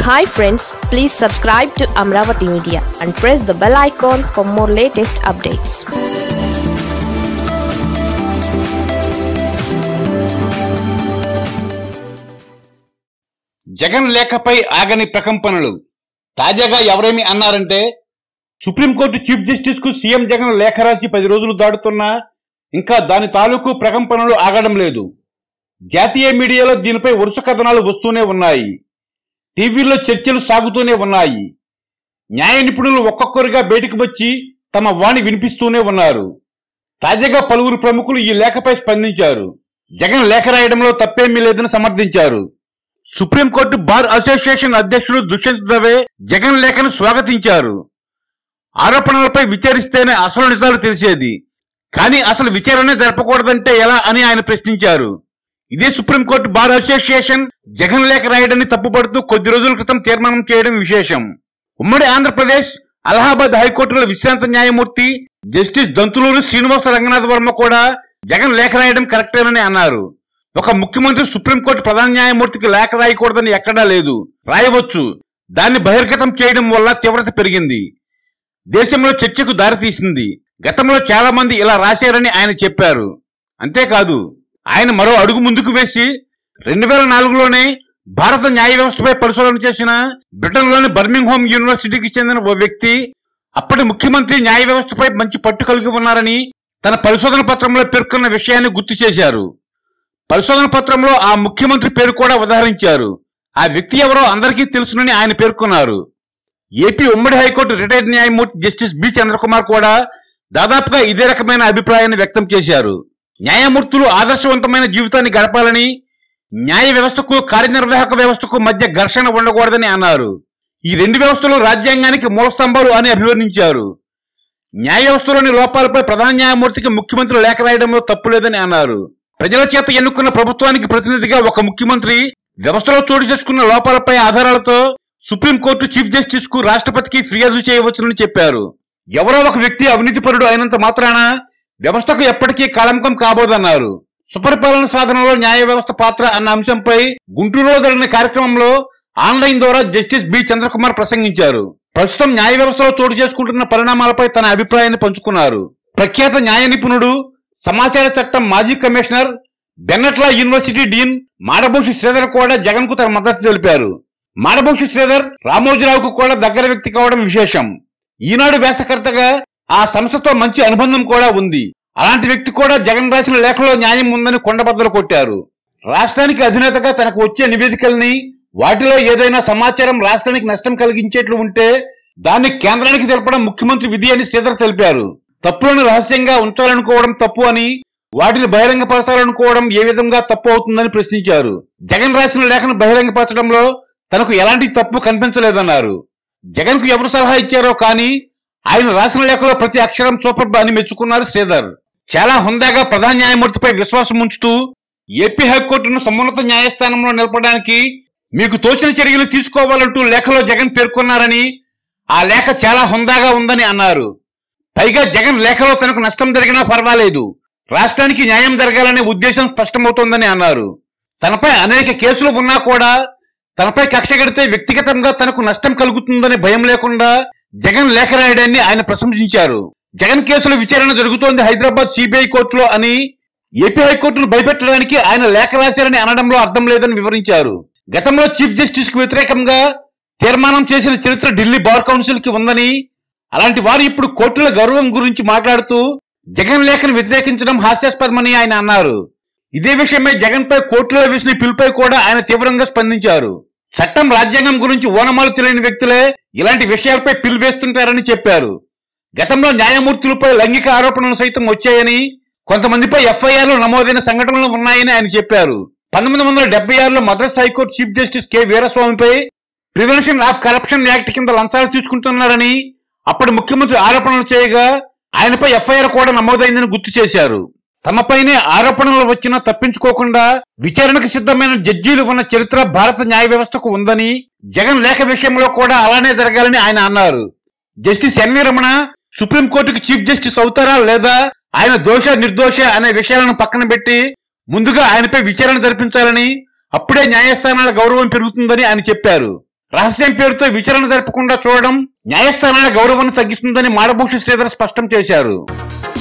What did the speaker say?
hi friends please subscribe to Amaravati media and press the bell icon for more latest updates Jagan లేఖపై ఆగని ప్రకంపనలు తాజాగా ఎవరేమి అన్నారంటే సుప్రీంకోర్టు చీఫ్ జస్టిస్ కు సీఎం జగన్ లేఖ రాసి పది రోజులు దాటుతున్నా ఇంకా దాని తాలూకు ప్రకంపనలు ఆగడం లేదు జాతీయ మీడియాలో దీనిపై వరుస కథనాలు వస్తూనే ఉన్నాయి టీవీల్లో చర్చలు సాగుతూనే ఉన్నాయి న్యాయ నిపుణులు ఒక్కొక్కరుగా బయటకు వచ్చి తమ వాణి వినిపిస్తూనే ఉన్నారు తాజాగా పలువురు ప్రముఖులు ఈ లేఖపై స్పందించారు జగన్ లేఖ రాయడంలో తప్పేమీ లేదని సమర్థించారు సుప్రీంకోర్టు బార్ అసోసియేషన్ అధ్యక్షుడు దుష్యంత్ దవే జగన్ లేఖను స్వాగతించారు ఆరోపణలపై విచారిస్తేనే అసలు నిజాలు తెలిసేది కానీ అసలు విచారణ జరపకూడదంటే ఎలా అని ఆయన ప్రశ్నించారు ఇదే సుప్రీంకోర్టు బార్ అసోసియేషన్ జగన్ లేఖ రాయడాన్ని తప్పుపడుతూ కొద్ది రోజుల క్రితం తీర్మానం చేయడం విశేషం ఉమ్మడి ఆంధ్రప్రదేశ్ అలహాబాద్ హైకోర్టుల విశ్రాంత న్యాయమూర్తి జస్టిస్ దంతులూరు శ్రీనివాస రంగనాథ్ వర్మ కూడా జగన్ లేఖ రాయడం కరెక్టేనని అన్నారు ఒక ముఖ్యమంత్రి సుప్రీంకోర్టు ప్రధాన న్యాయమూర్తికి లేఖ రాయకూడదని ఎక్కడా లేదు రాయవచ్చు దాన్ని బహిర్గతం చేయడం వల్ల తీవ్రత పెరిగింది దేశంలో చర్చకు దారితీసింది గతంలో చాలా మంది ఇలా రాశారని ఆయన చెప్పారు అంతేకాదు ఆయన మరో అడుగు ముందుకు వేసి రెండు వేల నాలుగులోనే భారత న్యాయ వ్యవస్థపై పరిశోధన చేసిన బ్రిటన్లోని బర్మింగ్హామ్ యూనివర్సిటీకి చెందిన ఓ వ్యక్తి అప్పటి ముఖ్యమంత్రి న్యాయ వ్యవస్థపై మంచి పట్టు కలిగి ఉన్నారని తన పరిశోధన పత్రంలో పేర్కొన్న విషయాన్ని గుర్తు చేశారు పరిశోధన పత్రంలో ఆ ముఖ్యమంత్రి పేరు కూడా ఉదాహరించారు ఆ వ్యక్తి ఎవరో అందరికీ తెలుసునని ఆయన పేర్కొన్నారు ఏపీ ఉమ్మడి హైకోర్టు రిటైర్డ్ న్యాయమూర్తి జస్టిస్ బి చంద్రకుమార్ కూడా దాదాపుగా ఇదే రకమైన అభిప్రాయాన్ని వ్యక్తం చేశారు న్యాయమూర్తులు ఆదర్శవంతమైన జీవితాన్ని గడపాలని న్యాయ వ్యవస్థకు కార్యనిర్వాహక వ్యవస్థకు మధ్య ఘర్షణ ఉండకూడదని అన్నారు ఈ రెండు వ్యవస్థలు రాజ్యాంగానికి మూల స్తంభాలు అని అభివర్ణించారు న్యాయ వ్యవస్థలోని లోపాలపై ప్రధాన న్యాయమూర్తికి ముఖ్యమంత్రి లేఖ రాయడంలో తప్పు లేదని అన్నారు ప్రజల చేత ఎన్నుకున్న ప్రభుత్వానికి ప్రతినిధిగా ఒక ముఖ్యమంత్రి వ్యవస్థలో చోటు చేసుకున్న లోపాలపై ఆధారాలతో సుప్రీంకోర్టు చీఫ్ జస్టిస్ కు రాష్ట్రపతికి ఫిర్యాదు చేయవచ్చునని చెప్పారు ఎవరో ఒక వ్యక్తి అవినీతిపరుడు అయినంత మాత్రాన వ్యవస్థకు ఎప్పటికీ కళంకం కాబోదన్నారు సుపరిపాలన సాధనలో న్యాయ వ్యవస్థ పాత్ర అన్న అంశంపై గుంటూరులో జరిగిన కార్యక్రమంలో ఆన్లైన్ ద్వారా జస్టిస్ బి చంద్రకుమార్ ప్రసంగించారు ప్రస్తుతం న్యాయ వ్యవస్థలో చోటు చేసుకుంటున్న పరిణామాలపై తన అభిప్రాయాన్ని పంచుకున్నారు ప్రఖ్యాత న్యాయ నిపుణుడు సమాచార చట్టం మాజీ కమిషనర్ బెన్నట్ల యూనివర్సిటీ డీన్ మాడభూషి శ్రీధర్ కూడా జగన్ కు తన మద్దతు తెలిపారు మాడభూషి శ్రీధర్ రామోజీరావుకు కూడా దగ్గర వ్యక్తి కావడం విశేషం ఈనాడు వ్యాసకర్తగా ఆ సంస్థతో మంచి అనుబంధం కూడా ఉంది అలాంటి వ్యక్తి కూడా జగన్ రాసిన లేఖలో న్యాయం ఉందని కొండబద్దలు కొట్టారు రాష్ట్రానికి అధినేతగా తనకు వచ్చే నివేదికల్ని వాటిలో ఏదైనా సమాచారం రాష్ట్రానికి నష్టం కలిగించేట్లు ఉంటే దాన్ని కేంద్రానికి తెలపడం ముఖ్యమంత్రి విధి అని శ్రీధర్ తెలిపారు తప్పులను రహస్యంగా ఉంచాలనుకోవడం తప్పు అని వాటిని బహిరంగపరచాలనుకోవడం ఏ విధంగా తప్పు అవుతుందని ప్రశ్నించారు జగన్ రాసిన లేఖను బహిరంగపరచడంలో తనకు ఎలాంటి తప్పు కనిపించలేదన్నారు జగన్ కు ఎవరు సలహా ఇచ్చారో కానీ ఆయన రాసిన లేఖలో ప్రతి అక్షరం సూపర్ అని మెచ్చుకున్నారు శ్రీధర్ చాలా హుందాగా ప్రధాన న్యాయమూర్తిపై విశ్వాసం ఉంచుతూ ఏపీ హైకోర్టును సమున్నత న్యాయస్థానంలో నిలపడానికి మీకు తోచిన చర్యలు తీసుకోవాలంటూ లేఖలో జగన్ పేర్కొన్నారని ఆ లేఖ చాలా హుందాగా ఉందని అన్నారు పైగా జగన్ లేఖలో తనకు నష్టం జరిగినా పర్వాలేదు రాష్ట్రానికి న్యాయం జరగాలనే ఉద్దేశం స్పష్టమవుతోందని అన్నారు తనపై అనేక కేసులు ఉన్నా కూడా తనపై కక్ష కడితే వ్యక్తిగతంగా తనకు నష్టం కలుగుతుందనే భయం లేకుండా జగన్ లేఖ రాయడాన్ని ఆయన ప్రశంసించారు జగన్ కేసుల విచారణ జరుగుతోంది హైదరాబాద్ సిబిఐ కోర్టులో అని ఏపీ హైకోర్టును భయపెట్టడానికి ఆయన లేఖ రాశారని అనడంలో అర్థం లేదని వివరించారు గతంలో చీఫ్ జస్టిస్ కు వ్యతిరేకంగా తీర్మానం చేసిన చరిత్ర ఢిల్లీ బార్ కౌన్సిల్ కి ఉందని అలాంటి వారు ఇప్పుడు కోర్టుల గౌరవం గురించి మాట్లాడుతూ జగన్ లేఖను వ్యతిరేకించడం హాస్యాస్పదమని ఆయన అన్నారు ఇదే విషయమై జగన్ పై కోర్టులో వేసిన పిలుపై కూడా ఆయన తీవ్రంగా స్పందించారు చట్టం రాజ్యాంగం గురించి ఓనమాలు తెలియని వ్యక్తులే ఇలాంటి విషయాలపై పిలు వేస్తుంటారని చెప్పారు గతంలో న్యాయమూర్తులపై లైంగిక ఆరోపణలు సైతం వచ్చాయని కొంతమందిపై ఎఫ్ఐఆర్లు నమోదైన సంఘటనలు ఉన్నాయని ఆయన చెప్పారు పంతొమ్మిది వందల డెబ్బై ఆరులో Madras high court chief justice K వీరస్వామిపై ప్రివెన్షన్ ఆఫ్ కరప్షన్ యాక్ట్ కింద లంచాలు తీసుకుంటున్నారని అప్పటి ముఖ్యమంత్రి ఆరోపణలు చేయగా ఆయనపై ఎఫ్ఐఆర్ కూడా నమోదైందని గుర్తు చేశారు తమపైనే ఆరోపణలు వచ్చినా తప్పించుకోకుండా విచారణకు సిద్ధమైన జడ్జీలు ఉన్న చరిత్ర భారత న్యాయ వ్యవస్థకు ఉందని జగన్ లేఖ విషయంలో కూడా అలానే జరగాలని ఆయన అన్నారు జస్టిస్ ఎన్వి రమణ సుప్రీంకోర్టుకు చీఫ్ జస్టిస్ అవుతారా లేదా ఆయన దోష నిర్దోష అనే విషయాలను పక్కన పెట్టి ముందుగా ఆయనపై విచారణ జరిపించాలని అప్పుడే న్యాయస్థానాల గౌరవం పెరుగుతుందని ఆయన చెప్పారు రహస్యం పేరుతో విచారణ జరపకుండా చూడడం న్యాయస్థానాల గౌరవాన్ని తగ్గిస్తుందని మాడభూషి శ్రీధర్ స్పష్టం చేశారు